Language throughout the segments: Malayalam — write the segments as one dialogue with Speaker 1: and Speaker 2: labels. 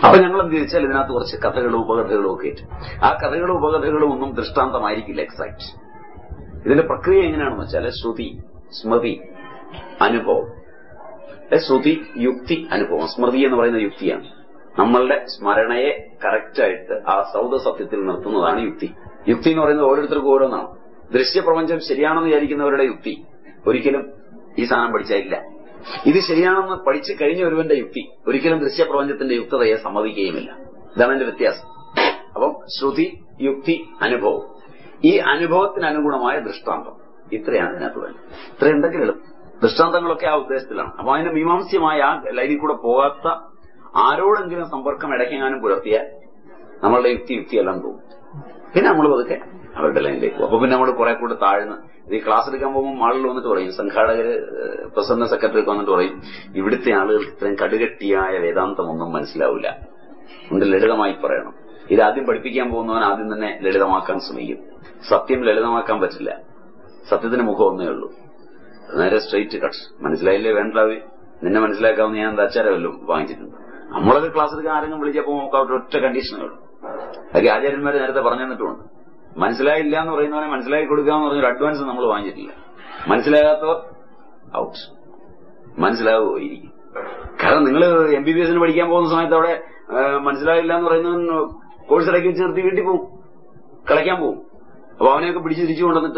Speaker 1: അപ്പൊ ഞങ്ങൾ എന്ത് ചോദിച്ചാൽ ഇതിനകത്ത് കുറച്ച് കഥകളും ഉപകഥകളും ഒക്കെ ഇട്ട് ആ കഥകളും ഉപകഥകളും ഒന്നും ദൃഷ്ടാന്തമായിരിക്കില്ല എക്സാക്ട് ഇതിന്റെ പ്രക്രിയ എങ്ങനെയാണെന്ന് വെച്ചാൽ ശ്രുതി സ്മൃതി അനുഭവം ഏ, ശ്രുതി യുക്തി അനുഭവം സ്മൃതി എന്ന് പറയുന്ന യുക്തിയാണ് നമ്മളുടെ സ്മരണയെ കറക്റ്റായിട്ട് ആ സൗദ സത്യത്തിൽ നിർത്തുന്നതാണ് യുക്തി യുക്തി എന്ന് പറയുന്നത് ഓരോരുത്തർക്കും ഓരോന്നാണ് ദൃശ്യപ്രപഞ്ചം ശരിയാണെന്ന് വിചാരിക്കുന്നവരുടെ യുക്തി ഒരിക്കലും ഈ സാധനം പഠിച്ചായില്ല ഇത് ശരിയാണെന്ന് പഠിച്ചു കഴിഞ്ഞ ഒരുവന്റെ യുക്തി ഒരിക്കലും ദൃശ്യപ്രപഞ്ചത്തിന്റെ യുക്തതയെ സമ്മതിക്കുകയുമില്ല ഇതാണ് എന്റെ വ്യത്യാസം അപ്പം ശ്രുതി യുക്തി അനുഭവം ഈ അനുഭവത്തിന് അനുഗുണമായ ദൃഷ്ടാന്തം ഇത്രയാണ് ഇതിനകത്ത് വേണ്ടത് ഇത്രയുണ്ടെങ്കിൽ എളുപ്പം ദൃഷ്ടാന്തങ്ങളൊക്കെ ആ ഉദ്ദേശത്തിലാണ് അപ്പൊ അതിന് മീമാംസ്യമായ ആ ലൈനിൽ കൂടെ പോകാത്ത ആരോടെങ്കിലും സമ്പർക്കം ഇടയ്ക്കെങ്ങാനും പുലർത്തിയാൽ നമ്മളുടെ യുക്തി യുക്തിയെല്ലാം പോകും പിന്നെ നമ്മൾ പതുക്കെ അവരുടെ ലൈനിലേക്ക് പോകും അപ്പൊ പിന്നെ നമ്മൾ കുറെ കൂടെ താഴ്ന്ന് ഇത് ഈ ക്ലാസ് എടുക്കാൻ പോകുമ്പോൾ ആളുകൾ വന്നിട്ട് പറയും സംഘാടകര് ഏഹ്, പ്രസിഡന്റ് സെക്രട്ടറി വന്നിട്ട് പറയും ഇവിടുത്തെ ആളുകൾക്ക് ഇത്രയും കടുകട്ടിയായ വേദാന്തമൊന്നും മനസ്സിലാവില്ല ഉണ്ട് ലളിതമായി പറയണം ഇത് ആദ്യം പഠിപ്പിക്കാൻ പോകുന്നവൻ ആദ്യം തന്നെ ലളിതമാക്കാൻ ശ്രമിക്കും സത്യം ലളിതമാക്കാൻ പറ്റില്ല സത്യത്തിന് മുഖം ഒന്നേ ഉള്ളൂ നേരെ സ്ട്രെയിറ്റ് കട്ട് മനസ്സിലായില്ലേ വേണ്ടാവേ നിന്നെ മനസ്സിലാക്കാവുന്ന ഞാൻ എന്താ അച്ചാരമല്ലോ വാങ്ങിച്ചിട്ടുണ്ട് നമ്മളൊക്കെ ക്ലാസ് എടുക്കാൻ ആരെങ്കിലും വിളിച്ചപ്പോ നമുക്ക് അവരുടെ ഒറ്റ കണ്ടീഷനേ ഉള്ളൂ അതൊക്കെ ആചാര്യന്മാർ നേരത്തെ പറഞ്ഞു തന്നിട്ടുണ്ട് മനസ്സിലായില്ല എന്ന് പറയുന്നവനെ മനസ്സിലാക്കി കൊടുക്കുക എന്ന് പറഞ്ഞൊരു അഡ്വാൻസ് നമ്മൾ വാങ്ങിച്ചിട്ടില്ല മനസ്സിലാകാത്തവർ ഔട്ട് മനസ്സിലാവുമോ ഇരിക്കും കാരണം നിങ്ങൾ എം ബി ബി എസിന് പഠിക്കാൻ പോകുന്ന സമയത്ത് അവിടെ ആ, മനസ്സിലായില്ല എന്ന് പറയുന്നവൻ കോഴ്സ് ഇടയ്ക്ക് വെച്ച് നിർത്തി വീട്ടിൽ പോകും കളിക്കാൻ പോകും അപ്പൊ അവനെയൊക്കെ പിടിച്ച് തിരിച്ചു കൊണ്ടുവന്നിട്ട്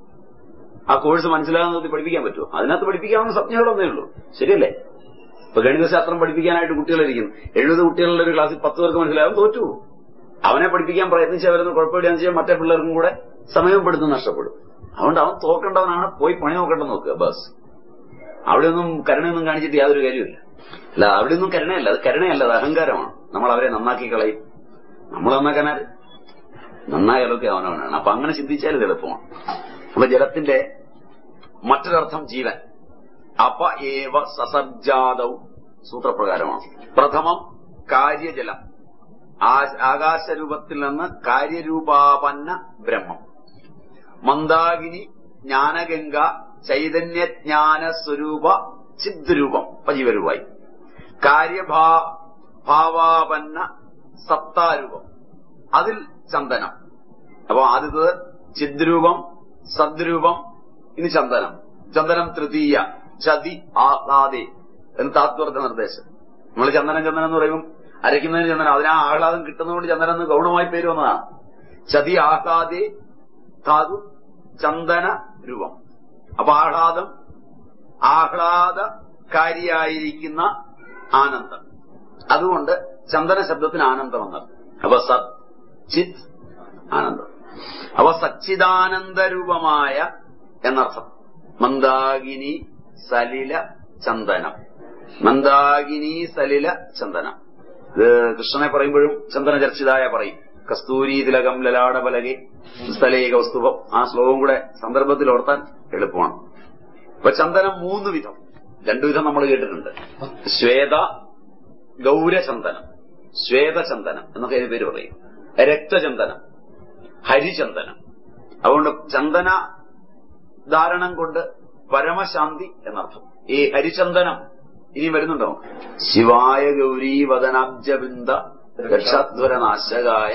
Speaker 1: ആ കോഴ്സ് മനസ്സിലാകാൻ നിർത്തി പഠിപ്പിക്കാൻ പറ്റുമോ അതിനകത്ത് പഠിപ്പിക്കാവുന്ന സംജ്ഞകളൊന്നേ ഉള്ളൂ ശരിയല്ലേ ഇപ്പൊ ഗണിതശാസ്ത്രം പഠിപ്പിക്കാനായിട്ട് കുട്ടികളിരിക്കുന്നു എഴുപത് കുട്ടികളുടെ ഒരു ക്ലാസ്സിൽ പത്ത് പേർക്ക് മനസ്സിലാകും തോറ്റു പോകും. അവനെ പഠിപ്പിക്കാൻ പ്രയത്നിച്ചവരെന്ന് കുഴപ്പമില്ലാന്ന് വെച്ചാൽ മറ്റേ പിള്ളേർക്കും കൂടെ സമയപ്പെടുത്തും നഷ്ടപ്പെടും അതുകൊണ്ട് അവൻ തോക്കേണ്ടവനാണ് പോയി പണി നോക്കേണ്ടത് നോക്കുക ബസ് അവിടെയൊന്നും കരുണയൊന്നും കാണിച്ചിട്ട് യാതൊരു കാര്യമില്ല അല്ല അവിടെയൊന്നും കരുണയല്ല അത് കരുണയല്ല അത് അഹങ്കാരമാണ് നമ്മൾ അവരെ നന്നാക്കി കളയും നമ്മൾ നന്നാക്കാനാര് നന്നായാലൊക്കെ അവനവനാണ് അപ്പൊ അങ്ങനെ ചിന്തിച്ചാൽ ഇത് എളുപ്പമാണ് അപ്പൊ ജലത്തിന്റെ മറ്റൊരർത്ഥം ജീവൻ അപ ഏവ സസർജാതൗ സൂത്രപ്രകാരമാണ് പ്രഥമം കാര്യജലം ആ- ആകാശരൂപത്തിൽ നിന്ന് കാര്യരൂപാപന്ന ബ്രഹ്മം മന്ദാകിനി ജ്ഞാനഗംഗ ചൈതന്യജ്ഞാന സ്വരൂപ ചിദ്രൂപം അപ്പൊ ജീവരൂപായി കാര്യഭാ ഭാവാപന്ന സത്താരൂപം അതിൽ ചന്ദനം അപ്പൊ ആദ്യത്തത് ചിദ്രൂപം സദ്രൂപം ഇനി ചന്ദനം ചന്ദനം തൃതീയ ചതി ആഹ്ലാദേ എന്ന് താത്വർത്ഥ നിർദ്ദേശം നമ്മൾ ചന്ദനം ചന്ദനം എന്ന് പറയുമ്പോൾ അരയ്ക്കുന്നതിന് ചന്ദനം അതിനാ ആഹ്ലാദം കിട്ടുന്നതുകൊണ്ട് ചന്ദനം എന്ന് ഗൗണമായി പേര് വന്നതാണ് ചതി ആഹ്ലാദേ ധാതു ചന്ദന രൂപം അപ്പൊ ആഹ്ലാദം ആഹ്ലാദകാരിയായിരിക്കുന്ന ആനന്ദം അതുകൊണ്ട് ചന്ദന ശബ്ദത്തിന് ആനന്ദം എന്നർത്ഥം അപ്പൊ സത് ചിത് ആനന്ദം അപ്പൊ സച്ചിദാനന്ദരൂപമായ എന്നർത്ഥം മന്ദാകിനി സലില ചന്ദനം മന്ദാകിനി സലില ചന്ദനം ഇത് കൃഷ്ണനെ പറയുമ്പോഴും ചന്ദന ചർച്ചിതായ പറയും കസ്തൂരി തിലകം ലലാട പലകെ സ്ഥലേ കൗസ്തുഭം ആ ശ്ലോകം കൂടെ സന്ദർഭത്തിൽ ഓർത്താൻ എളുപ്പമാണ് ഇപ്പൊ ചന്ദനം മൂന്ന് വിധം രണ്ടു വിധം നമ്മൾ കേട്ടിട്ടുണ്ട് ശ്വേത ഗൗരചന്ദനം ശ്വേതചന്ദനം എന്നൊക്കെ അതിന് പേര് പറയും രക്തചന്ദനം ഹരിചന്ദനം അതുകൊണ്ട് ചന്ദന ധാരണം കൊണ്ട് പരമശാന്തി എന്നർത്ഥം ഈ ഹരിചന്ദനം ഇനി വരുന്നുണ്ടോ ശിവായ ഗൗരീ വദനാബ്ജബിന്ദ രക്ഷാധ്വരനാശകായ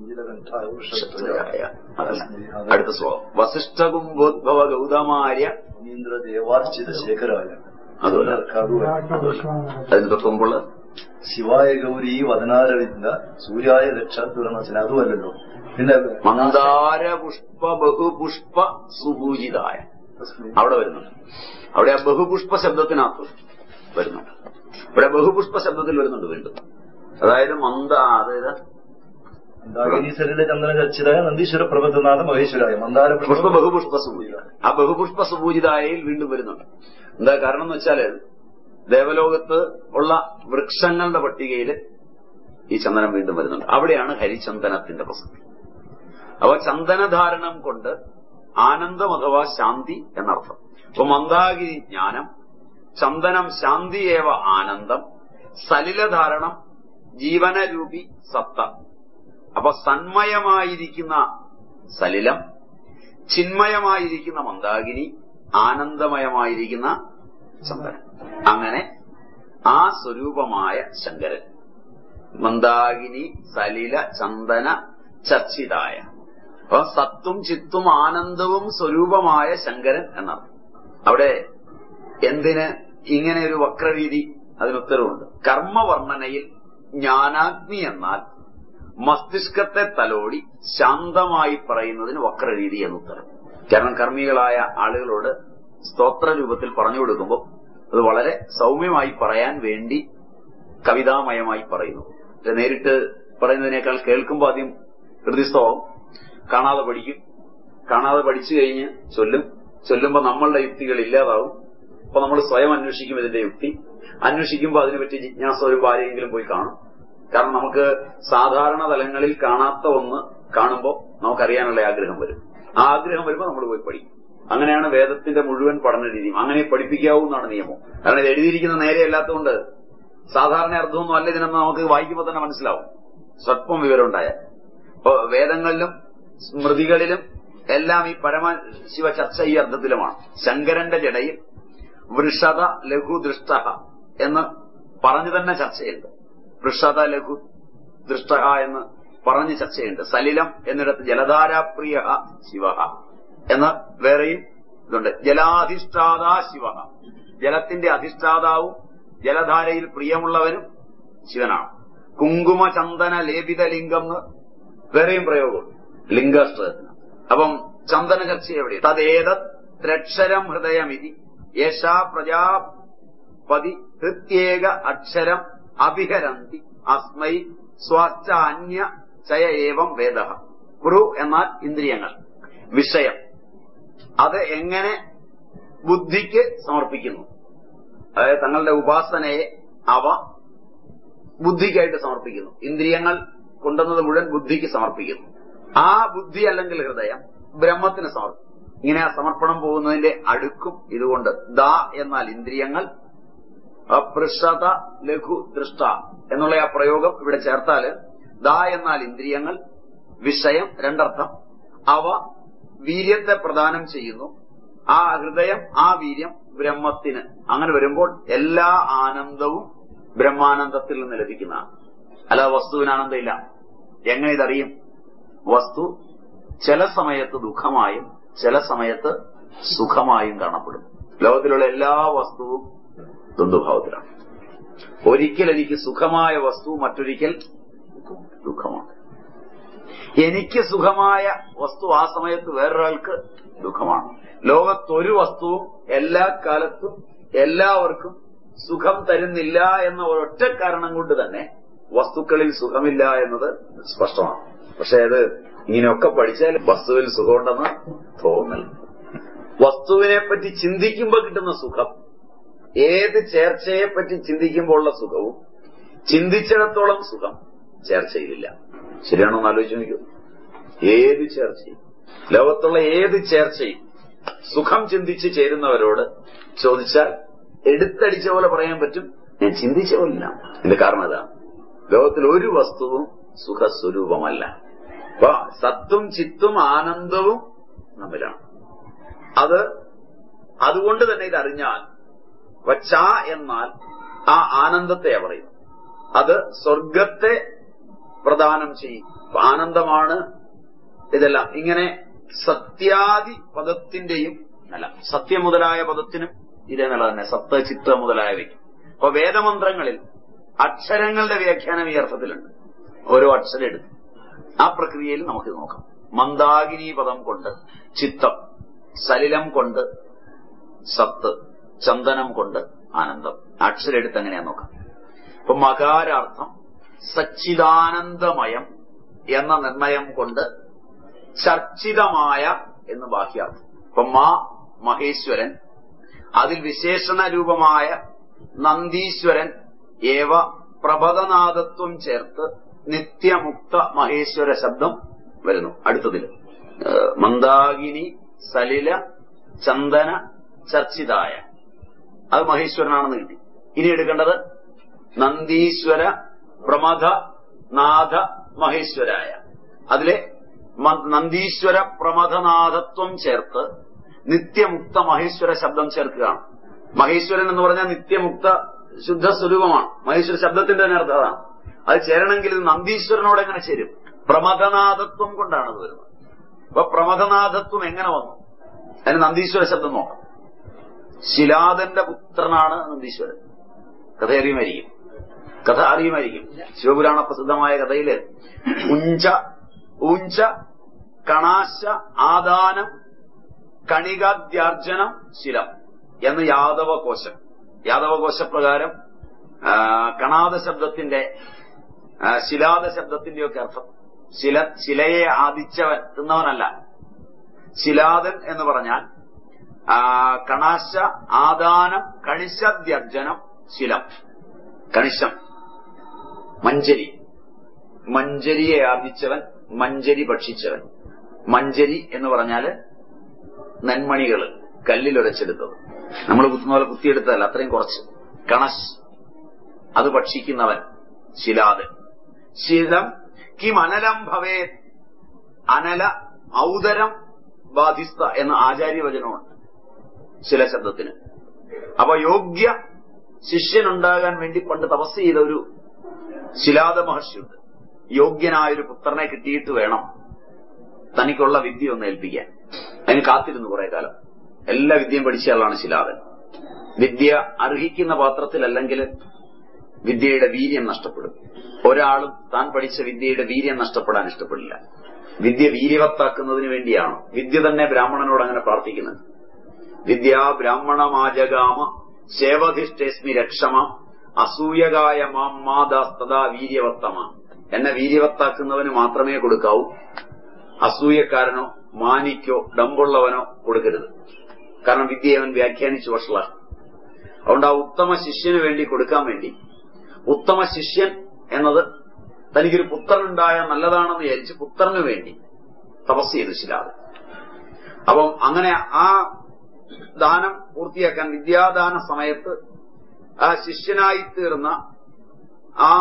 Speaker 1: ക്ഷത്രിയായ അതല്ല അടുത്ത ശ്ലോകം വസിഷ്ഠകുംഭോദ്ഭവ ഗൗതമാര്യ
Speaker 2: ദേവാർച്ചിത ശേഖരായ
Speaker 1: അതുമല്ല അതിന് തൊട്ട് മുമ്പുള്ള
Speaker 2: ശിവായ ഗൗരി വദനാരവിന്ദ സൂര്യായ രക്ഷാതുരനാശന അതുമല്ലല്ലോ പിന്നെ
Speaker 1: മന്ദാര പുഷ്പ ബഹുപുഷ്പ സുപൂജിതായ അവിടെ വരുന്നുണ്ട് അവിടെ ആ ബഹുപുഷ്പ ശബ്ദത്തിനകത്ത് വരുന്നുണ്ട് ഇവിടെ ബഹുപുഷ്പ ശബ്ദത്തിൽ വരുന്നുണ്ട് വീണ്ടും അതായത് മന്ദ അതായത്
Speaker 2: ദാഗിനീശ്വരിലെ ചന്ദന ചർച്ചിതായ നന്ദീശ്വര പ്രബന്ധനാഥ മഹേശ്വരായ മന്ദാര
Speaker 1: പുഷ്പ ബഹുപുഷ്പ സുപൂജിത ആ ബഹുപുഷ്പ സുപൂജിതായയിൽ വീണ്ടും വരുന്നുണ്ട് എന്താ കാരണം എന്ന് വെച്ചാല് ദേവലോകത്ത് ഉള്ള വൃക്ഷങ്ങളുടെ പട്ടികയിൽ ഈ ചന്ദനം വീണ്ടും വരുന്നുണ്ട് അവിടെയാണ് ഹരിചന്ദനത്തിന്റെ പ്രസക്തി അപ്പൊ ചന്ദനധാരണം കൊണ്ട് ആനന്ദം അഥവാ ശാന്തി എന്നർത്ഥം അപ്പൊ മന്ദാകിരി ജ്ഞാനം ചന്ദനം ശാന്തിയേവ ആനന്ദം സലിലധാരണം ജീവനരൂപി സത്ത അപ്പൊ സന്മയമായിരിക്കുന്ന സലിലം ചിന്മയമായിരിക്കുന്ന മന്ദാകിനി ആനന്ദമയമായിരിക്കുന്ന ചന്ദനം അങ്ങനെ ആ സ്വരൂപമായ ശങ്കരൻ മന്ദാകിനി സലില ചന്ദന ചർച്ചിതായ അപ്പൊ സത്തും ചിത്തും ആനന്ദവും സ്വരൂപമായ ശങ്കരൻ എന്നാണ് അവിടെ എന്തിന് ഇങ്ങനെ ഒരു വക്രരീതി അതിനുത്തരവുണ്ട് കർമ്മവർണ്ണനയിൽ ജ്ഞാനാഗ്നി എന്നാൽ മസ്തിഷ്കത്തെ തലോടി ശാന്തമായി പറയുന്നതിന് വക്രരീതി എന്നുത്തരം കാരണം കർമ്മികളായ ആളുകളോട് സ്തോത്ര രൂപത്തിൽ പറഞ്ഞു കൊടുക്കുമ്പോൾ അത് വളരെ സൗമ്യമായി പറയാൻ വേണ്ടി കവിതാമയമായി പറയുന്നു പക്ഷെ നേരിട്ട് പറയുന്നതിനേക്കാൾ കേൾക്കുമ്പോൾ ആദ്യം ഹൃദയസ്ഥവും കാണാതെ പഠിക്കും കാണാതെ പഠിച്ചു കഴിഞ്ഞ് ചൊല്ലും ചൊല്ലുമ്പോൾ നമ്മളുടെ യുക്തികൾ ഇല്ലാതാവും അപ്പൊ നമ്മൾ സ്വയം അന്വേഷിക്കും ഇതിന്റെ യുക്തി അന്വേഷിക്കുമ്പോൾ അതിനെപ്പറ്റി ജിജ്ഞാസ ഒരു ആരെയെങ്കിലും പോയി കാണും കാരണം നമുക്ക് സാധാരണ തലങ്ങളിൽ കാണാത്ത ഒന്ന് കാണുമ്പോൾ നമുക്കറിയാനുള്ള ആഗ്രഹം വരും ആ ആഗ്രഹം വരുമ്പോൾ നമ്മൾ പോയി പഠിക്കും അങ്ങനെയാണ് വേദത്തിന്റെ മുഴുവൻ പഠന രീതിയും അങ്ങനെ പഠിപ്പിക്കാവൂ എന്നാണ് നിയമം കാരണം ഇത് എഴുതിയിരിക്കുന്ന നേരെ അല്ലാത്തതുകൊണ്ട് സാധാരണ അർത്ഥമൊന്നും അല്ല ഇതിനെന്ന് നമുക്ക് വായിക്കുമ്പോൾ തന്നെ മനസ്സിലാവും സ്വല്പം വിവരം ഉണ്ടായാൽ ഇപ്പൊ വേദങ്ങളിലും സ്മൃതികളിലും എല്ലാം ഈ പരമശിവ ചർച്ച ഈ അർത്ഥത്തിലുമാണ് ശങ്കരന്റെ ജടയിൽ വൃഷത ലഘു ദൃഷ്ട എന്ന് പറഞ്ഞു തന്നെ ചർച്ചയുണ്ട് വൃഷത ലഘു ദൃഷ്ട എന്ന് പറഞ്ഞ് ചർച്ചയുണ്ട് സലിലം എന്നിടത്ത് ജലധാരാപ്രിയ ശിവ എന്ന് വേറെയും ഇതുണ്ട് ജലാധിഷ്ഠാതാ ശിവ ജലത്തിന്റെ അധിഷ്ഠാതാവും ജലധാരയിൽ പ്രിയമുള്ളവനും ശിവനാണ് കുങ്കുമ ചന്ദന ലേപിത ലിംഗം എന്ന് വേറെയും പ്രയോഗമുണ്ട് ലിംഗാഷ്ടത്തിന് അപ്പം ചന്ദന ചർച്ച എവിടെ തദ്ദേത ത്രക്ഷരം ഹൃദയമിതി യേശാ പ്രജാപതി ഹൃത്യേക അക്ഷരം അഭിഹരന്തി അസ്മൈ സ്വാസ്ഥ അന്യ ചയ ഏവം വേദ കുറു എന്നാൽ ഇന്ദ്രിയങ്ങൾ വിഷയം അത് എങ്ങനെ ബുദ്ധിക്ക് സമർപ്പിക്കുന്നു അതായത് തങ്ങളുടെ ഉപാസനയെ അവ ബുദ്ധിക്കായിട്ട് സമർപ്പിക്കുന്നു ഇന്ദ്രിയങ്ങൾ കൊണ്ടുവന്നത് മുഴുവൻ ബുദ്ധിക്ക് സമർപ്പിക്കുന്നു ആ ബുദ്ധി അല്ലെങ്കിൽ ഹൃദയം ബ്രഹ്മത്തിന് സമർപ്പിക്കും ഇങ്ങനെ ആ സമർപ്പണം പോകുന്നതിന്റെ അടുക്കും ഇതുകൊണ്ട് ദ എന്നാൽ ഇന്ദ്രിയങ്ങൾ അപൃഷത ലഘു ദൃഷ്ട എന്നുള്ള ആ പ്രയോഗം ഇവിടെ ചേർത്താല് ദ എന്നാൽ ഇന്ദ്രിയങ്ങൾ വിഷയം രണ്ടർത്ഥം അവ വീര്യത്തെ പ്രദാനം ചെയ്യുന്നു ആ ഹൃദയം ആ വീര്യം ബ്രഹ്മത്തിന് അങ്ങനെ വരുമ്പോൾ എല്ലാ ആനന്ദവും ബ്രഹ്മാനന്ദത്തിൽ നിന്ന് ലഭിക്കുന്നതാണ് അല്ലാതെ വസ്തുവിന് ആനന്ദമില്ല എങ്ങനെ ഇതറിയും വസ്തു ചില സമയത്ത് ദുഃഖമായും ചില സമയത്ത് സുഖമായും കാണപ്പെടും ലോകത്തിലുള്ള എല്ലാ വസ്തുവും ദ്വന്ദ്ഭാവത്തിലാണ് ഒരിക്കൽ എനിക്ക് സുഖമായ വസ്തു മറ്റൊരിക്കൽ ദുഃഖമാണ് എനിക്ക് സുഖമായ വസ്തു ആ സമയത്ത് വേറൊരാൾക്ക് ദുഃഖമാണ് ലോകത്തൊരു വസ്തുവും എല്ലാ കാലത്തും എല്ലാവർക്കും സുഖം തരുന്നില്ല എന്ന ഒരൊറ്റ കാരണം കൊണ്ട് തന്നെ വസ്തുക്കളിൽ സുഖമില്ല എന്നത് സ്പഷ്ടമാണ് പക്ഷെ അത് ഇങ്ങനെയൊക്കെ പഠിച്ചാൽ വസ്തുവിൽ സുഖമുണ്ടെന്ന് തോന്നൽ വസ്തുവിനെ പറ്റി ചിന്തിക്കുമ്പോൾ കിട്ടുന്ന സുഖം ഏത് ചേർച്ചയെ പറ്റി ചിന്തിക്കുമ്പോൾ ഉള്ള സുഖവും ചിന്തിച്ചിടത്തോളം സുഖം ചേർച്ചയിലില്ല ശരിയാണോ എന്ന് ആലോചിച്ച് നോക്കൂ ഏത് ചേർച്ചയും ലോകത്തുള്ള ഏത് ചേർച്ചയും സുഖം ചിന്തിച്ച് ചേരുന്നവരോട് ചോദിച്ചാൽ എടുത്തടിച്ച പോലെ പറയാൻ പറ്റും ഞാൻ ചിന്തിച്ച പോലില്ല എന്റെ കാരണം ഇതാണ് ലോകത്തിൽ ഒരു വസ്തുവും സുഖസ്വരൂപമല്ല അപ്പൊ സത്തും ചിത്തും ആനന്ദവും തമ്മിലാണ് അത് അതുകൊണ്ട് തന്നെ ഇത് അറിഞ്ഞാൽ വച്ച എന്നാൽ ആ ആനന്ദത്തെ പറയുന്നു അത് സ്വർഗത്തെ പ്രദാനം ചെയ്യും അപ്പൊ ആനന്ദമാണ് ഇതെല്ലാം ഇങ്ങനെ സത്യാദി പദത്തിന്റെയും അല്ല സത്യം മുതലായ പദത്തിനും ഇതേ നില തന്നെ സത്ത് ചിത്ത മുതലായവയ്ക്കും അപ്പൊ വേദമന്ത്രങ്ങളിൽ അക്ഷരങ്ങളുടെ വ്യാഖ്യാനം ഈ അർത്ഥത്തിലുണ്ട് ഓരോ അക്ഷരം എടുത്ത് ആ പ്രക്രിയയിൽ നമുക്ക് നോക്കാം മന്ദാകിനി പദം കൊണ്ട് ചിത്തം സലിലം കൊണ്ട് സത്ത് ചന്ദനം കൊണ്ട് ആനന്ദം അക്ഷരം എടുത്ത് എങ്ങനെയാ നോക്കാം അപ്പൊ മകാരാർത്ഥം സച്ചിദാനന്ദമയം എന്ന നിർണയം കൊണ്ട് ചർച്ചിതമായ എന്ന് ബാഹ്യാർത്ഥം അപ്പൊ മാ മഹേശ്വരൻ അതിൽ വിശേഷണ രൂപമായ നന്ദീശ്വരൻ ഏവ പ്രഭതനാഥത്വം ചേർത്ത് നിത്യമുക്ത മഹേശ്വര ശബ്ദം വരുന്നു അടുത്തതിൽ ഏഹ് മന്ദാകിനി സലില ചന്ദന ചർച്ചിതായ അത് മഹേശ്വരനാണെന്ന് കിട്ടി ഇനി എടുക്കേണ്ടത് നന്ദീശ്വര പ്രമഥ നാഥ മഹേശ്വരായ അതിലെ മ- നന്ദീശ്വര പ്രമഥനാഥത്വം ചേർത്ത് നിത്യമുക്ത മഹേശ്വര ശബ്ദം ചേർക്കുകയാണ് മഹേശ്വരൻ എന്ന് പറഞ്ഞാൽ നിത്യമുക്ത ശുദ്ധ സ്വരൂപമാണ് മഹേശ്വര ശബ്ദത്തിന്റെ തന്നെ അർത്ഥം അതാണ് അത് ചേരണമെങ്കിൽ ഇത് നന്ദീശ്വരനോട് എങ്ങനെ ചേരും പ്രമഥനാഥത്വം കൊണ്ടാണ് അത് വരുന്നത് അപ്പൊ പ്രമഥനാഥത്വം എങ്ങനെ വന്നു അതിന് നന്ദീശ്വര ശബ്ദം നോക്കാം ശിലാദന്റെ പുത്രനാണ് നന്ദീശ്വരൻ കഥ അറിയുമായിരിക്കും കഥ അറിയുമായിരിക്കും ശിവപുരാണ പ്രസിദ്ധമായ കഥയില് ഉഞ്ച ഊഞ്ച കണാശ ആദാനം കണികാദ്യാർജനം ശിലം എന്ന് യാദവകോശം യാദവകോശപ്രകാരം ആ, കണാദ ശബ്ദത്തിന്റെ ആ, ശിലാദ ശബ്ദത്തിന്റെയൊക്കെ അർത്ഥം ശില ശിലയെ ആദിച്ചവൻ തിന്നവനല്ല ശിലാദൻ എന്ന് പറഞ്ഞാൽ ആ, കണാശ ആദാനം കണിശദ്യർജനം ശിലം കണിശം മഞ്ചരി മഞ്ചരിയെ ആർജിച്ചവൻ മഞ്ചരി ഭക്ഷിച്ചവൻ മഞ്ചരി എന്ന് പറഞ്ഞാല് നെന്മണികള് കല്ലിലൊരച്ചെടുത്തത് നമ്മൾ കുത്തുന്ന പോലെ കുത്തിയെടുത്തതല്ല അത്രയും കുറച്ച് കണശ് അത് ഭക്ഷിക്കുന്നവൻ ശിലാദൻ ശിലം കിം അനലം ഭവേ അനല ഔദരം ബാധിസ്ത എന്ന ആചാര്യവചനമുണ്ട് ശില ശബ്ദത്തിന് അപ്പൊ യോഗ്യ ശിഷ്യനുണ്ടാകാൻ വേണ്ടി പണ്ട് തപസ് ചെയ്ത ഒരു ശിലാദ മഹർഷിയുണ്ട് യോഗ്യനായൊരു പുത്രനെ കിട്ടിയിട്ട് വേണം തനിക്കുള്ള വിദ്യ ഒന്ന് ഏൽപ്പിക്കാൻ അതിന് കാത്തിരുന്നു കുറെ കാലം എല്ലാ വിദ്യയും പഠിച്ച ആളാണ് ശിലാദൻ വിദ്യ അർഹിക്കുന്ന പാത്രത്തിലല്ലെങ്കിൽ വിദ്യയുടെ വീര്യം നഷ്ടപ്പെടും ഒരാളും താൻ പഠിച്ച വിദ്യയുടെ വീര്യം നഷ്ടപ്പെടാൻ ഇഷ്ടപ്പെടില്ല വിദ്യ വീര്യവത്താക്കുന്നതിന് വേണ്ടിയാണ് വിദ്യ തന്നെ ബ്രാഹ്മണനോട് അങ്ങനെ പ്രാർത്ഥിക്കുന്നത് വിദ്യാ ബ്രാഹ്മണമാജഗാമ ശേവധിഷ്ഠേസ്മി രക്ഷമ അസൂയകായ മാം മാതാസ്തദാ വീര്യവത്തമ എന്നെ വീര്യവത്താക്കുന്നവന് മാത്രമേ കൊടുക്കാവൂ അസൂയക്കാരനോ മാനിക്കോ ഡമ്പുള്ളവനോ കൊടുക്കരുത് കാരണം വിദ്യയെ അവൻ വ്യാഖ്യാനിച്ചു വഷളാണ് അതുകൊണ്ട് ആ ഉത്തമ ശിഷ്യന് വേണ്ടി കൊടുക്കാൻ വേണ്ടി ഉത്തമ ശിഷ്യൻ എന്നത് തനിക്കൊരു പുത്രനുണ്ടായ നല്ലതാണെന്ന് വിചാരിച്ച് പുത്രന് വേണ്ടി തപസ് ചെയ്തു ശിലാദ് അപ്പം അങ്ങനെ ആ ദാനം പൂർത്തിയാക്കാൻ വിദ്യാദാന സമയത്ത് ആ ശിഷ്യനായി തീർന്ന ആ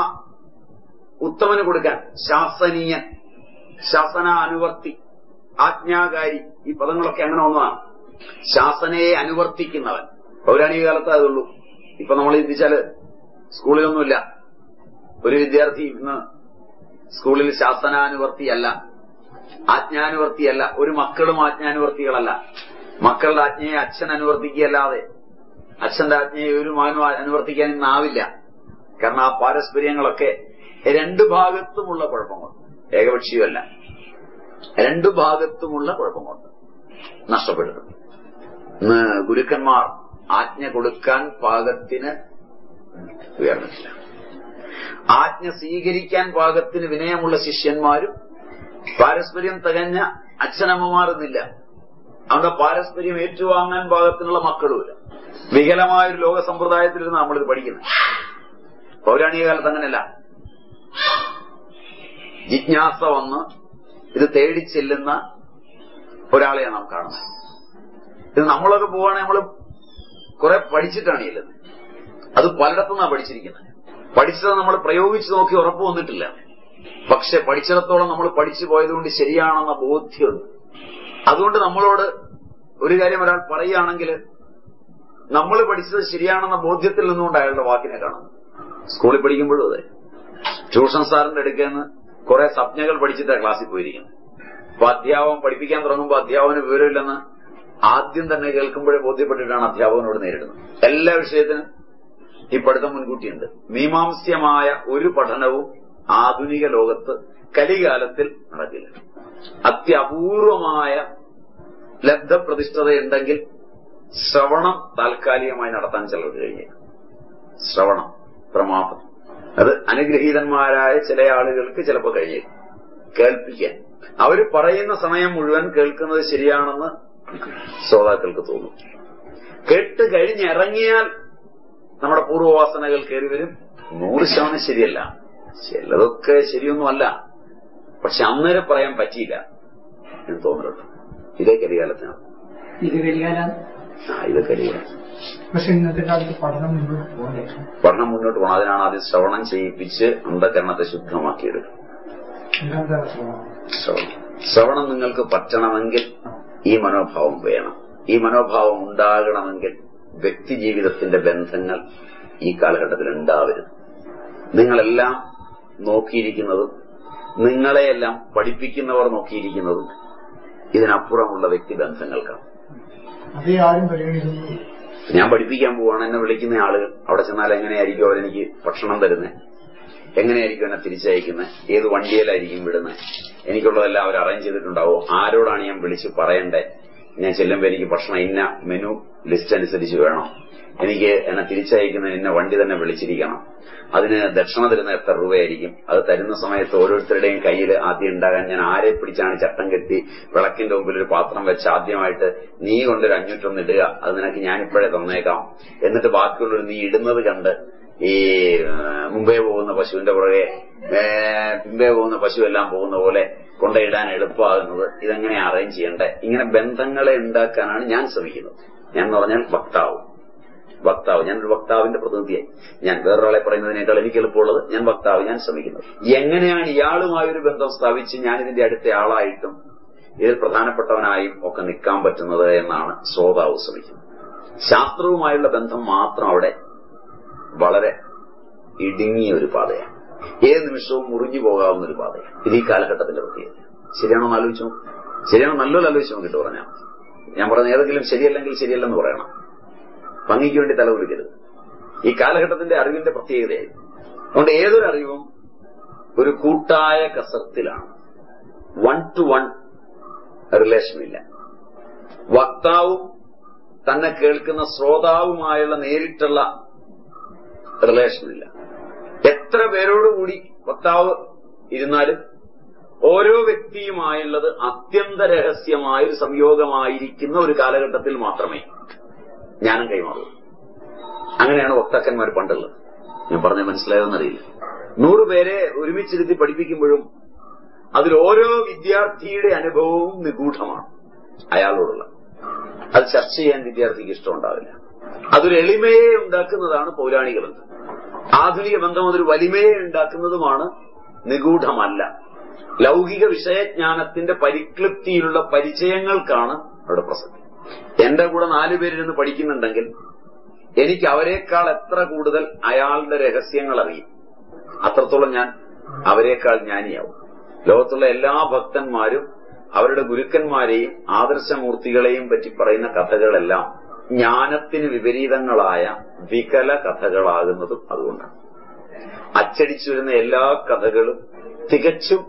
Speaker 1: ഉത്തമന് കൊടുക്കാൻ ശാസനീയൻ ശാസന അനുവർത്തി ആജ്ഞാകാരി ഈ പദങ്ങളൊക്കെ അങ്ങനെ ഒന്നതാണ് ശാസനയെ അനുവർത്തിക്കുന്നവൻ പൗരാണിക കാലത്ത് അതുള്ളൂ ഇപ്പൊ നമ്മൾ ചിന്തിച്ചാല് സ്കൂളിലൊന്നുമില്ല ഒരു വിദ്യാർത്ഥി ഇന്ന് സ്കൂളിൽ ശാസനാനുവർത്തിയല്ല ആജ്ഞാനുവർത്തിയല്ല ഒരു മക്കളും ആജ്ഞാനുവർത്തികളല്ല മക്കളുടെ ആജ്ഞയെ അച്ഛൻ അനുവർത്തിക്കുകയല്ലാതെ അച്ഛന്റെ ആജ്ഞയെ ഒരു മകനും അനുവർത്തിക്കാൻ ഇന്നാവില്ല കാരണം ആ പാരസ്പര്യങ്ങളൊക്കെ രണ്ടു ഭാഗത്തുമുള്ള കുഴപ്പങ്ങൾ ഏകപക്ഷീയമല്ല രണ്ടു ഭാഗത്തുമുള്ള കുഴപ്പം കൊണ്ട് നഷ്ടപ്പെടുന്നു ഇന്ന് ഗുരുക്കന്മാർ ആജ്ഞ കൊടുക്കാൻ പാകത്തിന് ഉയർന്നിട്ടില്ല ആജ്ഞ സ്വീകരിക്കാൻ പാകത്തിന് വിനയമുള്ള ശിഷ്യന്മാരും പാരസ്പര്യം തികഞ്ഞ അച്ഛനമ്മമാരെന്നില്ല അവരുടെ പാരസ്പര്യം ഏറ്റുവാങ്ങാൻ പാകത്തിനുള്ള മക്കളുമില്ല വികലമായൊരു ലോക സമ്പ്രദായത്തിലിരുന്ന് നമ്മളിത് പഠിക്കുന്നത് പൗരാണിക കാലത്ത് അങ്ങനെയല്ല ജിജ്ഞാസ വന്ന് ഇത് തേടി ചെല്ലുന്ന ഒരാളെയാണ് നാം കാണുന്നത് ഇത് നമ്മളൊക്കെ പോവാണെങ്കിൽ നമ്മൾ കുറെ പഠിച്ചിട്ടാണ് ചെല്ലുന്നത് അത് പലയിടത്തുനിന്നാണ് പഠിച്ചിരിക്കുന്നത് പഠിച്ചത് നമ്മൾ പ്രയോഗിച്ചു നോക്കി ഉറപ്പ് വന്നിട്ടില്ല പക്ഷെ പഠിച്ചിടത്തോളം നമ്മൾ പഠിച്ചു പോയതുകൊണ്ട് ശരിയാണെന്ന ബോധ്യമുണ്ട് അതുകൊണ്ട് നമ്മളോട് ഒരു കാര്യം ഒരാൾ പറയുകയാണെങ്കിൽ നമ്മൾ പഠിച്ചത് ശരിയാണെന്ന ബോധ്യത്തിൽ നിന്നുകൊണ്ട് അയാളുടെ വാക്കിനെ കാണുന്നു സ്കൂളിൽ പഠിക്കുമ്പോഴും അതെ ട്യൂഷൻ സാറിന്റെ അടുക്കേന്ന് കുറെ സംജ്ഞകൾ പഠിച്ചിട്ടാണ് ക്ലാസ്സിൽ പോയിരിക്കുന്നത് അപ്പൊ അധ്യാപകൻ പഠിപ്പിക്കാൻ തുടങ്ങുമ്പോൾ അധ്യാപകന് വിവരമില്ലെന്ന് ആദ്യം തന്നെ കേൾക്കുമ്പോഴേ ബോധ്യപ്പെട്ടിട്ടാണ് അധ്യാപകനോട് നേരിടുന്നത് എല്ലാ വിഷയത്തിനും ഈ പഠിത്തം മുൻകൂട്ടിയുണ്ട് മീമാംസ്യമായ ഒരു പഠനവും ആധുനിക ലോകത്ത് കലികാലത്തിൽ നടക്കില്ല അത്യപൂർവമായ ലബ്ധപ്രതിഷ്ഠതയുണ്ടെങ്കിൽ ശ്രവണം താൽക്കാലികമായി നടത്താൻ ചിലർക്ക് കഴിയും ശ്രവണം പ്രമാദം അത് അനുഗ്രഹീതന്മാരായ ചില ആളുകൾക്ക് ചിലപ്പോൾ കഴിയും കേൾപ്പിക്കാൻ അവർ പറയുന്ന സമയം മുഴുവൻ കേൾക്കുന്നത് ശരിയാണെന്ന് ശ്രോതാക്കൾക്ക് തോന്നും കേട്ട് കഴിഞ്ഞിറങ്ങിയാൽ നമ്മുടെ പൂർവ്വവാസനകൾ കയറി വരും നൂറ് ശതമാനം ശരിയല്ല ചിലതൊക്കെ ശരിയൊന്നുമല്ല പക്ഷെ അന്നേരം പറയാൻ പറ്റിയില്ല എന്ന് തോന്നുന്നുണ്ട് ഇതേ കരികാലത്തിനാണ്
Speaker 3: ഇത് കരികാലാണ്
Speaker 1: ആ ഇത് കരികാലം
Speaker 3: പക്ഷെ ഇന്നത്തെ കാലത്ത് പഠനം മുന്നോട്ട് പോകണ്ടേ
Speaker 1: പഠനം മുന്നോട്ട് പോകണം അതിനാണ് ആദ്യം ശ്രവണം ചെയ്യിപ്പിച്ച് അന്ധകരണത്തെ ശുദ്ധമാക്കിയെടുക്കും
Speaker 3: എന്താണ് ശ്രമം
Speaker 1: ശ്രവണം ശ്രവണം നിങ്ങൾക്ക് പറ്റണമെങ്കിൽ ഈ മനോഭാവം വേണം ഈ മനോഭാവം ഉണ്ടാകണമെങ്കിൽ വ്യക്തി ജീവിതത്തിന്റെ ബന്ധങ്ങൾ ഈ കാലഘട്ടത്തിൽ ഉണ്ടാവരുത് നിങ്ങളെല്ലാം നോക്കിയിരിക്കുന്നതും നിങ്ങളെയെല്ലാം പഠിപ്പിക്കുന്നവർ നോക്കിയിരിക്കുന്നതും ഇതിനപ്പുറമുള്ള വ്യക്തിബന്ധങ്ങൾക്കാണ്
Speaker 3: അതേ ആരും പരിഗണിക്കുന്നു
Speaker 1: ഞാൻ പഠിപ്പിക്കാൻ പോവാണ് എന്നെ വിളിക്കുന്ന ആളുകൾ അവിടെ ചെന്നാൽ എങ്ങനെയായിരിക്കും അവരെനിക്ക് ഭക്ഷണം തരുന്നത് എങ്ങനെയായിരിക്കും എന്നെ തിരിച്ചയക്കുന്നത് ഏത് വണ്ടിയിലായിരിക്കും വിടുന്നത് എനിക്കുള്ളതെല്ലാം അവർ അറേഞ്ച് ചെയ്തിട്ടുണ്ടാവോ ആരോടാണ് ഞാൻ വിളിച്ച് പറയണ്ടേ ഞാൻ ചെല്ലുമ്പോൾ എനിക്ക് ഭക്ഷണം ഇന്ന മെനു ലിസ്റ്റ് അനുസരിച്ച് വേണം എനിക്ക് എന്നെ തിരിച്ചയക്കുന്നതിന് ഇന്ന വണ്ടി തന്നെ വിളിച്ചിരിക്കണം അതിന് ദക്ഷിണ തരുന്ന എത്ര രൂപയായിരിക്കും അത് തരുന്ന സമയത്ത് ഓരോരുത്തരുടെയും കയ്യിൽ ആദ്യം ഉണ്ടാകാൻ ഞാൻ ആരെ പിടിച്ചാണ് ചട്ടം കെട്ടി വിളക്കിന്റെ മുമ്പിൽ ഒരു പാത്രം വെച്ച് ആദ്യമായിട്ട് നീ കൊണ്ടൊരു അഞ്ഞൂറ്റൊന്ന് ഇടുക അത് നിനക്ക് ഞാനിപ്പോഴേ തന്നേക്കാം എന്നിട്ട് ബാക്കിയുള്ളൊരു നീ ഇടുന്നത് കണ്ട് ഈ ആ, മുമ്പേ പോകുന്ന പശുവിന്റെ പുറകെ ഏ, പിമ്പേ പോകുന്ന പശു എല്ലാം പോകുന്ന പോലെ കൊണ്ടയിടാൻ എളുപ്പമാകുന്നത് ഇതെങ്ങനെ അറേഞ്ച് ചെയ്യണ്ടേ ഇങ്ങനെ ബന്ധങ്ങളെ ഉണ്ടാക്കാനാണ് ഞാൻ ശ്രമിക്കുന്നത് ഞാൻ എന്ന് പറഞ്ഞാൽ വക്താവ് വക്താവ് ഞാനൊരു വക്താവിന്റെ പ്രതിനിധിയായി ഞാൻ വേറൊരാളെ പറയുന്നതിനേക്കാൾ എനിക്ക് എളുപ്പമുള്ളത് ഞാൻ വക്താവ് ഞാൻ ശ്രമിക്കുന്നത് എങ്ങനെയാണ് ഇയാളുമായൊരു ബന്ധം സ്ഥാപിച്ച് ഞാൻ ഇതിന്റെ അടുത്ത ആളായിട്ടും ഇതിൽ പ്രധാനപ്പെട്ടവനായും ഒക്കെ നിൽക്കാൻ പറ്റുന്നത് എന്നാണ് ശ്രോതാവ് ശ്രമിക്കുന്നത് ശാസ്ത്രവുമായുള്ള ബന്ധം മാത്രം അവിടെ വളരെ ഇടുങ്ങിയ ഒരു പാതയാണ് ഏത് നിമിഷവും മുറിഞ്ഞു പോകാവുന്ന ഒരു പാതയാണ് ഇത് ഈ കാലഘട്ടത്തിന്റെ പ്രത്യേകത ശരിയാണോ എന്ന് ആലോചിച്ചു നോക്കൂ. ശരിയാണോ നല്ലൊരു ആലോചിച്ച് നോക്കിയിട്ട് പറഞ്ഞാൽ മതി. ഞാൻ പറഞ്ഞ ഏതെങ്കിലും ശരിയല്ലെങ്കിൽ ശരിയല്ലെന്ന് പറയണം ഭംഗിക്ക് വേണ്ടി തലകുലിക്കരുത് ഈ കാലഘട്ടത്തിന്റെ അറിവിന്റെ പ്രത്യേകതയായി അതുകൊണ്ട് ഏതൊരു അറിവും ഒരു കൂട്ടായ കസർത്തിലാണ് വൺ ടു വൺ റിലേഷനില്ല വക്താവും തന്നെ കേൾക്കുന്ന ശ്രോതാവുമായുള്ള നേരിട്ടുള്ള റിലേഷനില്ല എത്ര പേരോടുകൂടി വക്താവ് ഇരുന്നാലും ഓരോ വ്യക്തിയുമായുള്ളത് അത്യന്ത രഹസ്യമായ ഒരു സംയോഗമായിരിക്കുന്ന ഒരു കാലഘട്ടത്തിൽ മാത്രമേ ജ്ഞാനം കൈമാറൂ അങ്ങനെയാണ് വക്താക്കന്മാർ പണ്ടുള്ളത് ഞാൻ പറഞ്ഞ മനസ്സിലായോന്നറിയില്ല നൂറ് പേരെ ഒരുമിച്ചിരുത്തി പഠിപ്പിക്കുമ്പോഴും അതിൽ ഓരോ വിദ്യാർത്ഥിയുടെ അനുഭവവും നിഗൂഢമാണ് അയാളോടുള്ള അത് ചർച്ച ചെയ്യാൻ വിദ്യാർത്ഥിക്ക് ഇഷ്ടമുണ്ടാവില്ല അതൊരു എളിമയെ ഉണ്ടാക്കുന്നതാണ് പൗരാണിക ബന്ധം ആധുനിക ബന്ധം അതൊരു വലിമയെ ഉണ്ടാക്കുന്നതുമാണ് നിഗൂഢമല്ല ലൗകിക വിഷയജ്ഞാനത്തിന്റെ പരിക്ലിപ്തിയിലുള്ള പരിചയങ്ങൾക്കാണ് അവിടെ പ്രസക്തി എന്റെ കൂടെ നാലു പേരിരുന്ന് പഠിക്കുന്നുണ്ടെങ്കിൽ എനിക്ക് അവരെക്കാൾ എത്ര കൂടുതൽ അയാളുടെ രഹസ്യങ്ങൾ അറിയും അത്രത്തോളം ഞാൻ അവരെക്കാൾ ജ്ഞാനിയാവും ലോകത്തുള്ള എല്ലാ ഭക്തന്മാരും അവരുടെ ഗുരുക്കന്മാരെയും ആദർശമൂർത്തികളെയും പറ്റി പറയുന്ന കഥകളെല്ലാം ജ്ഞാനത്തിന് വിപരീതങ്ങളായ വികല കഥകളാകുന്നതും അതുകൊണ്ടാണ് അച്ചടിച്ചു വരുന്ന എല്ലാ കഥകളും തികച്ചും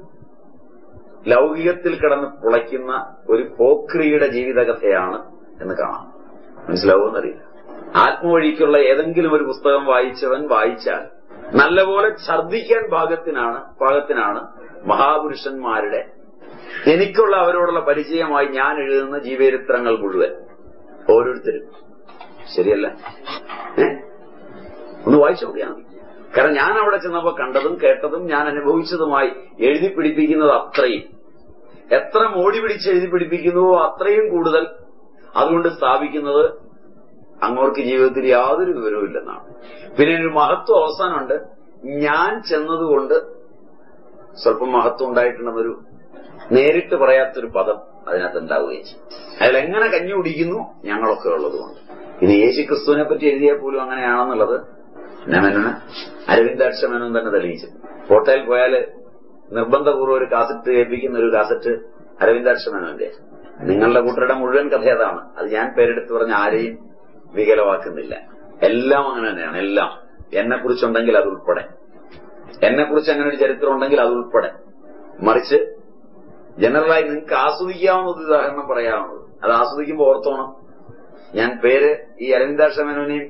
Speaker 1: ലൗകികത്തിൽ കിടന്ന് പുളയ്ക്കുന്ന ഒരു പോക്രിയുടെ ജീവിതകഥയാണ് എന്ന് കാണാം മനസ്സിലാവുമെന്നറിയില്ല ആത്മവഴിക്കുള്ള ഏതെങ്കിലും ഒരു പുസ്തകം വായിച്ചവൻ വായിച്ചാൽ നല്ലപോലെ ഛർദ്ദിക്കാൻ പാകത്തിനാണ് പാകത്തിനാണ് മഹാപുരുഷന്മാരുടെ എനിക്കുള്ള അവരോടുള്ള പരിചയമായി ഞാൻ എഴുതുന്ന ജീവചരിത്രങ്ങൾ മുഴുവൻ ഓരോരുത്തരും ശരിയല്ല ഏ ഒന്ന് വായിച്ചു നോക്കിയാൽ മതി കാരണം ഞാൻ അവിടെ ചെന്നപ്പോ കണ്ടതും കേട്ടതും ഞാൻ അനുഭവിച്ചതുമായി എഴുതി പിടിപ്പിക്കുന്നത് അത്രയും എത്ര മോടി പിടിച്ച് എഴുതി പിടിപ്പിക്കുന്നുവോ അത്രയും കൂടുതൽ അതുകൊണ്ട് സ്ഥാപിക്കുന്നത് അങ്ങോർക്ക് ജീവിതത്തിൽ യാതൊരു വിവരവും ഇല്ലെന്നാണ് പിന്നെ ഒരു മഹത്വം അവസാനമുണ്ട് ഞാൻ ചെന്നതുകൊണ്ട് സ്വല്പം മഹത്വം ഉണ്ടായിട്ടുണ്ടെന്നൊരു നേരിട്ട് പറയാത്തൊരു പദം അതിനകത്ത് ഉണ്ടാവുകയും ചെയ്യും അയാൾ എങ്ങനെ കഞ്ഞി കുടിക്കുന്നു ഞങ്ങളൊക്കെ ഉള്ളതുകൊണ്ട് ഇനി യേശു ക്രിസ്തുവിനെ പറ്റി എഴുതിയാൽ പോലും അങ്ങനെയാണെന്നുള്ളത് മേനോന് അരവിന്ദാക്ഷ മേനോൻ തന്നെ തെളിയിച്ചു കോട്ടയിൽ പോയാല് നിർബന്ധപൂർവ്വം ഒരു കാസറ്റ് കേൾപ്പിക്കുന്ന ഒരു കാസറ്റ് അരവിന്ദാക്ഷ മേനോന്റെ നിങ്ങളുടെ കൂട്ടരുടെ മുഴുവൻ കഥ അതാണ് അത് ഞാൻ പേരെടുത്ത് പറഞ്ഞ ആരെയും വികലമാക്കുന്നില്ല എല്ലാം അങ്ങനെ തന്നെയാണ് എല്ലാം എന്നെ കുറിച്ചുണ്ടെങ്കിൽ അത് ഉൾപ്പെടെ എന്നെ കുറിച്ച് അങ്ങനെ ഒരു ചരിത്രം ഉണ്ടെങ്കിൽ അത് ഉൾപ്പെടെ മറിച്ച് ജനറലായി നിങ്ങൾക്ക് ആസ്വദിക്കാവുന്ന ഒരു ഉദാഹരണം പറയാവുന്നത് അത് ആസ്വദിക്കുമ്പോൾ ഓർത്തോണം ഞാൻ പേര് ഈ അരവിന്ദാക്ഷ മേനോനെയും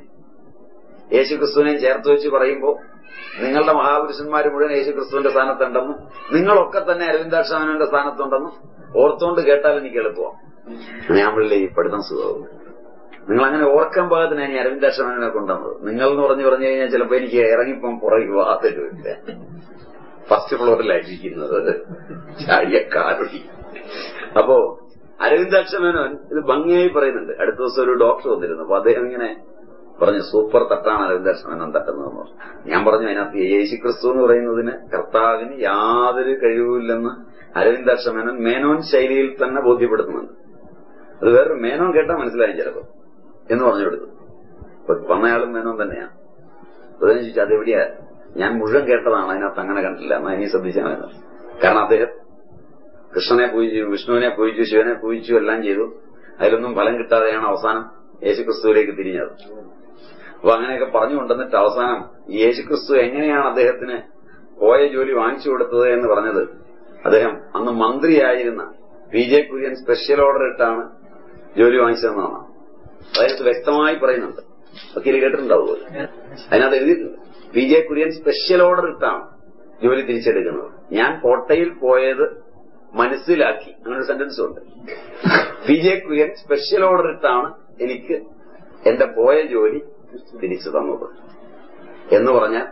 Speaker 1: യേശു ക്രിസ്തുവിനെയും ചേർത്ത് വെച്ച് പറയുമ്പോൾ നിങ്ങളുടെ മഹാപുരുഷന്മാർ മുഴുവൻ യേശു ക്രിസ്തുവിന്റെ സ്ഥാനത്തുണ്ടെന്നും നിങ്ങളൊക്കെ തന്നെ അരവിന്ദാക്ഷ മേനോന്റെ സ്ഥാനത്തുണ്ടെന്നും ഓർത്തുകൊണ്ട് കേട്ടാൽ എനിക്ക് എളുപ്പമാണ് ഞാൻ പിള്ളേ ഈ പഠിത്തം സുഖമാവും നിങ്ങൾ അങ്ങനെ ഓർക്കാൻ പാകത്തിന് ഞാൻ അരവിന്ദാക്ഷ മേനോനെ കൊണ്ടുവന്നത് നിങ്ങൾ എന്ന് പറഞ്ഞു പറഞ്ഞു കഴിഞ്ഞാൽ ചിലപ്പോ എനിക്ക് ഇറങ്ങിപ്പം പുറകെ വാതിലില്ല ഫസ്റ്റ് ഫ്ലോറിലായിരിക്കുന്നത് ചാടിയ കാലൊടി അപ്പോ അരവിന്ദാക്ഷ മേനോൻ ഇത് ഭംഗിയായി പറയുന്നുണ്ട് അടുത്ത ദിവസം ഒരു ഡോക്ടർ വന്നിരുന്നു അപ്പൊ അദ്ദേഹം ഇങ്ങനെ പറഞ്ഞു സൂപ്പർ തട്ടാണ് അരവിന്ദാക്ഷ മേനോൻ തട്ടുന്നതെന്ന് പറഞ്ഞു ഞാൻ പറഞ്ഞു അതിനകത്ത് യേശു ക്രിസ്തു എന്ന് പറയുന്നതിന് കർത്താവിന് യാതൊരു കഴിവുമില്ലെന്ന് അരവിന്ദാക്ഷ മേനോൻ മേനോൻ ശൈലിയിൽ തന്നെ ബോധ്യപ്പെടുത്തുന്നുണ്ട് അത് വേറൊരു മേനോൻ കേട്ടാൽ മനസ്സിലായും ചിലപ്പോ എന്ന് പറഞ്ഞു കൊടുത്തു അപ്പൊ വന്നയാളും മേനോൻ തന്നെയാണ് അതിനു ചോദിച്ചാൽ അതെവിടെയാ ഞാൻ മുഴുവൻ കേട്ടതാണ് അതിനകത്ത് അങ്ങനെ കണ്ടില്ല എന്നാ ഇനി ശ്രദ്ധിച്ചാൽ മതി കാരണം അദ്ദേഹം കൃഷ്ണനെ പൂജിച്ചു വിഷ്ണുവിനെ പൂജിച്ചു ശിവനെ പൂജിച്ചു എല്ലാം ചെയ്തു അതിലൊന്നും ഫലം കിട്ടാതെയാണ് അവസാനം യേശുക്രിസ്തുവിലേക്ക് തിരിഞ്ഞത് അപ്പൊ അങ്ങനെയൊക്കെ പറഞ്ഞു കൊണ്ടുവന്നിട്ട് അവസാനം ഈ യേശുക്രിസ്തു എങ്ങനെയാണ് അദ്ദേഹത്തിന് പോയ ജോലി വാങ്ങിച്ചു കൊടുത്തത് എന്ന് പറഞ്ഞത് അദ്ദേഹം അന്ന് മന്ത്രിയായിരുന്ന P J Kurien special order ഇട്ടാണ് ജോലി വാങ്ങിച്ചതെന്നാണ് അതായത് വ്യക്തമായി പറയുന്നുണ്ട് വക്കീല് കേട്ടിട്ടുണ്ടാവുമോ അതിനകത്ത് എഴുതിയിട്ടുണ്ട് P J Kurien special order ഇട്ടാണ് ജോലി തിരിച്ചെടുക്കുന്നത് ഞാൻ കോട്ടയിൽ പോയത് മനസ്സിലാക്കി അങ്ങനെ ഒരു സെന്റൻസ് ഉണ്ട് P J Kurien special order ഇട്ടാണ് എനിക്ക് എന്റെ പോയ ജോലി തിരിച്ചു തന്നത് എന്ന് പറഞ്ഞാൽ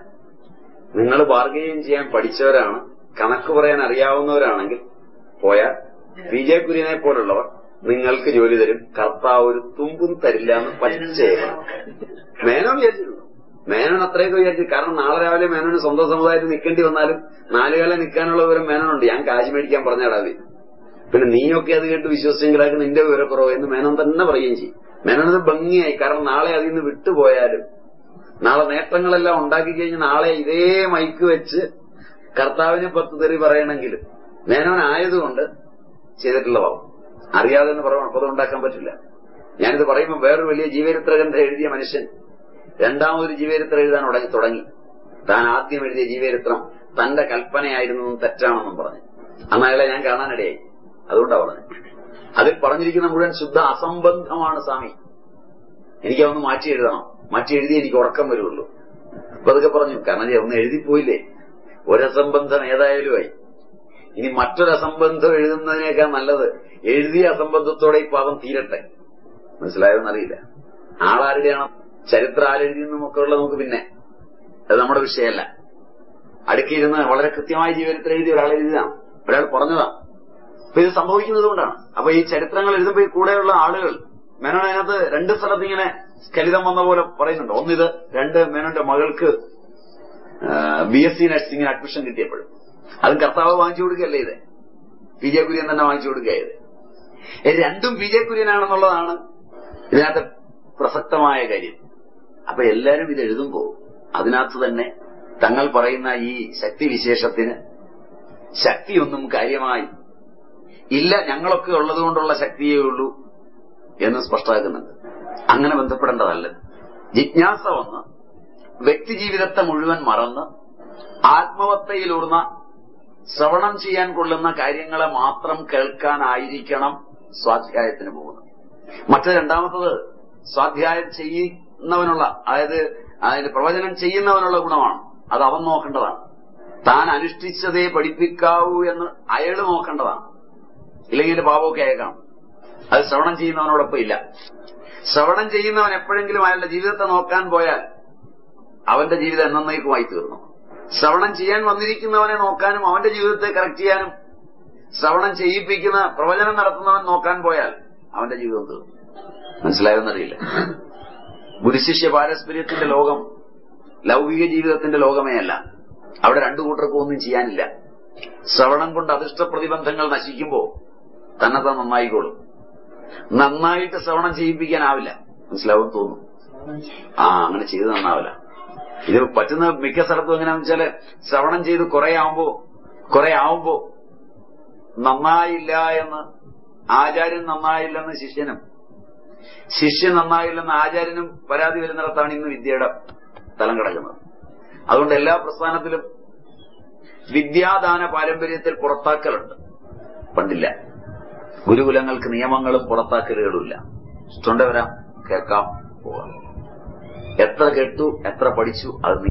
Speaker 1: നിങ്ങൾ ബാർഗെയിൻ ചെയ്യാൻ പഠിച്ചവരാണ് കണക്ക് പറയാൻ അറിയാവുന്നവരാണെങ്കിൽ പോയാൽ പി ജെ കുര്യനെ പോലുള്ളവർ നിങ്ങൾക്ക് ജോലി തരും കർത്താവ് ഒരു തുമ്പും തരില്ല എന്ന് പച്ചേക്കണം മേനോൻ വിചാരിച്ചിരുന്നു മേനോൻ അത്രയൊക്കെ വിചാരിച്ചു കാരണം നാളെ രാവിലെ മേനോന് സ്വന്തം സമുദായത്തിൽ നിൽക്കേണ്ടി വന്നാലും നാലുകാലം നിൽക്കാനുള്ള വിവരം മേനോനുണ്ട് ഞാൻ കാശ് മേടിക്കാൻ പറഞ്ഞാടാവേ പിന്നെ നീയൊക്കെ അത് കേട്ട് വിശ്വസിച്ചെങ്കിലാക്ക് നിന്റെ വിവരക്കുറവ് എന്ന് മേനോൻ തന്നെ പറയുകയും ചെയ്യും മേനോനത് ഭംഗിയായി കാരണം നാളെ അതിൽ നിന്ന് വിട്ടുപോയാലും നാളെ നേട്ടങ്ങളെല്ലാം ഉണ്ടാക്കി കഴിഞ്ഞ് നാളെ ഇതേ മൈക്ക് വെച്ച് കർത്താവിനെ പത്ത് തെറി പറയണമെങ്കിലും മേനോൻ ആയതുകൊണ്ട് ചെയ്തിട്ടുള്ളതാവും അറിയാതെ എന്ന് പറയാൻ പദം ഉണ്ടാക്കാൻ പറ്റില്ല ഞാനിത് പറയുമ്പോൾ വേറൊരു വലിയ ജീവചരിത്ര ഗ്രന്ഥം എഴുതിയ മനുഷ്യൻ രണ്ടാമതൊരു ജീവചരിത്രം എഴുതാൻ ഉടങ്ങി തുടങ്ങി താൻ ആദ്യം എഴുതിയ ജീവചരിത്രം തന്റെ കൽപ്പനയായിരുന്നു തെറ്റാണെന്നും പറഞ്ഞു അന്ന് അയാളെ ഞാൻ കാണാനിടയായി അതുകൊണ്ടാ പറഞ്ഞു അതിൽ പറഞ്ഞിരിക്കുന്ന മുഴുവൻ ശുദ്ധ അസംബന്ധമാണ് സ്വാമി എനിക്കതൊന്ന് മാറ്റി എഴുതണം മാറ്റി എഴുതി എനിക്ക് ഉറക്കം വരുള്ളൂ അപ്പൊ അതൊക്കെ പറഞ്ഞു കാരണം ഞാൻ ഒന്ന് എഴുതിപ്പോയില്ലേ ഒരസംബന്ധം ഏതായാലുമായി ഇനി മറ്റൊരു അസംബന്ധം എഴുതുന്നതിനേക്കാൾ നല്ലത് എഴുതിയ അസംബന്ധത്തോടെ ഈ പാപം തീരട്ടെ മനസ്സിലായോന്നറിയില്ല ആളാരുടെയാണ് ചരിത്രം ആരെഴുതിയെന്നും ഒക്കെ ഉള്ളത് നമുക്ക് പിന്നെ അത് നമ്മുടെ വിഷയമല്ല അടുക്കിയിരുന്ന് വളരെ കൃത്യമായി ജീവിതത്തിൽ എഴുതിയ ഒരാൾ എഴുതിയതാണ് ഒരാൾ പറഞ്ഞതാണ് അപ്പൊ ഇത് സംഭവിക്കുന്നത് കൊണ്ടാണ് അപ്പൊ ഈ ചരിത്രങ്ങൾ എഴുതുമ്പോൾ ഈ കൂടെയുള്ള ആളുകൾ മേനോൻ അതിനകത്ത് രണ്ട് സ്ഥലത്ത് ഇങ്ങനെ സ്കലിതം വന്ന പോലെ പറയുന്നുണ്ട് ഒന്നിത് രണ്ട് മേനോന്റെ മകൾക്ക് ബി എസ് സി നഴ്സിംഗിന് അഡ്മിഷൻ കിട്ടിയപ്പോഴും അതും കർത്താവ് വാങ്ങിച്ചു കൊടുക്കുകയല്ലേ ഇത് പി ജെ കുര്യൻ തന്നെ വാങ്ങിച്ചു കൊടുക്കുകയത് രണ്ടും പി ജെ കുര്യനാണെന്നുള്ളതാണ് ഇതിനകത്ത് പ്രസക്തമായ കാര്യം അപ്പൊ എല്ലാരും ഇത് എഴുതുമ്പോ അതിനകത്ത് തന്നെ തങ്ങൾ പറയുന്ന ഈ ശക്തിവിശേഷത്തിന് ശക്തിയൊന്നും കാര്യമായി ഇല്ല ഞങ്ങളൊക്കെ ഉള്ളത് കൊണ്ടുള്ള ശക്തിയേ ഉള്ളൂ എന്ന് സ്പഷ്ടമാക്കുന്നുണ്ട് അങ്ങനെ ബന്ധപ്പെടേണ്ടതല്ല ജിജ്ഞാസ വന്ന് വ്യക്തിജീവിതത്തെ മുഴുവൻ മറന്ന് ആത്മവത്തയിലൂർന്ന ശ്രവണം ചെയ്യാൻ കൊള്ളുന്ന കാര്യങ്ങളെ മാത്രം കേൾക്കാനായിരിക്കണം സ്വാധ്യായത്തിന് പോകുന്നത് മറ്റു രണ്ടാമത്തത് സ്വാധ്യായം ചെയ്യുന്നവനുള്ള അതായത് അതിന്റെ പ്രവചനം ചെയ്യുന്നവനുള്ള ഗുണമാണ് അത് അവൻ നോക്കേണ്ടതാണ് താൻ അനുഷ്ഠിച്ചതേ പഠിപ്പിക്കാവൂ എന്ന് അയാള് നോക്കേണ്ടതാണ് ഇല്ലെങ്കിൽ പാപമൊക്കെ അയക്കാം അത് ശ്രവണം ചെയ്യുന്നവനോടൊപ്പം ഇല്ല ശ്രവണം ചെയ്യുന്നവൻ എപ്പോഴെങ്കിലും അയാളുടെ ജീവിതത്തെ നോക്കാൻ പോയാൽ അവന്റെ ജീവിതം എന്നേക്കുമായി തീർന്നു ശ്രവണം ചെയ്യാൻ വന്നിരിക്കുന്നവനെ നോക്കാനും അവന്റെ ജീവിതത്തെ കറക്റ്റ് ചെയ്യാനും ശ്രവണം ചെയ്യിപ്പിക്കുന്ന പ്രവചനം നടത്തുന്നവൻ നോക്കാൻ പോയാൽ അവന്റെ ജീവിതം തീർന്നു മനസ്സിലായെന്നറിയില്ല ഗുരുശിഷ്യ പാരസ്പര്യത്തിന്റെ ലോകം ലൗകിക ജീവിതത്തിന്റെ ലോകമേ അല്ല അവിടെ രണ്ടു കൂട്ടർക്കും ഒന്നും ചെയ്യാനില്ല ശ്രവണം കൊണ്ട് അധിഷ്ഠ പ്രതിബന്ധങ്ങൾ നശിക്കുമ്പോ തന്നെത്താൻ നന്നായിക്കോളും നന്നായിട്ട് ശ്രവണം ചെയ്യിപ്പിക്കാനാവില്ല മനസ്സിലാവും തോന്നുന്നു ആ അങ്ങനെ ചെയ്ത് നന്നാവില്ല ഇത് പറ്റുന്ന മിക്ക സ്ഥലത്തും എങ്ങനെയാന്ന് വെച്ചാല് ശ്രവണം ചെയ്ത് കുറെ ആവുമ്പോ കുറെ ആവുമ്പോ നന്നായില്ല എന്ന് ആചാര്യൻ നന്നായില്ലെന്ന് ശിഷ്യനും ശിഷ്യൻ നന്നായില്ലെന്ന് ആചാര്യനും പരാതി വരുന്നിടത്താണ് ഇന്ന് വിദ്യയുടെ തലം കിടക്കുന്നത് അതുകൊണ്ട് എല്ലാ പ്രസ്ഥാനത്തിലും വിദ്യാദാന പാരമ്പര്യത്തിൽ പുറത്താക്കലുണ്ട് പണ്ടില്ല ഗുരുകുലങ്ങൾക്ക് നിയമങ്ങളും പുറത്താക്കലുകളുമില്ല ഇഷ്ടമുണ്ട് വരാം കേൾക്കാം പോകാം എത്ര കേട്ടു എത്ര പഠിച്ചു അത്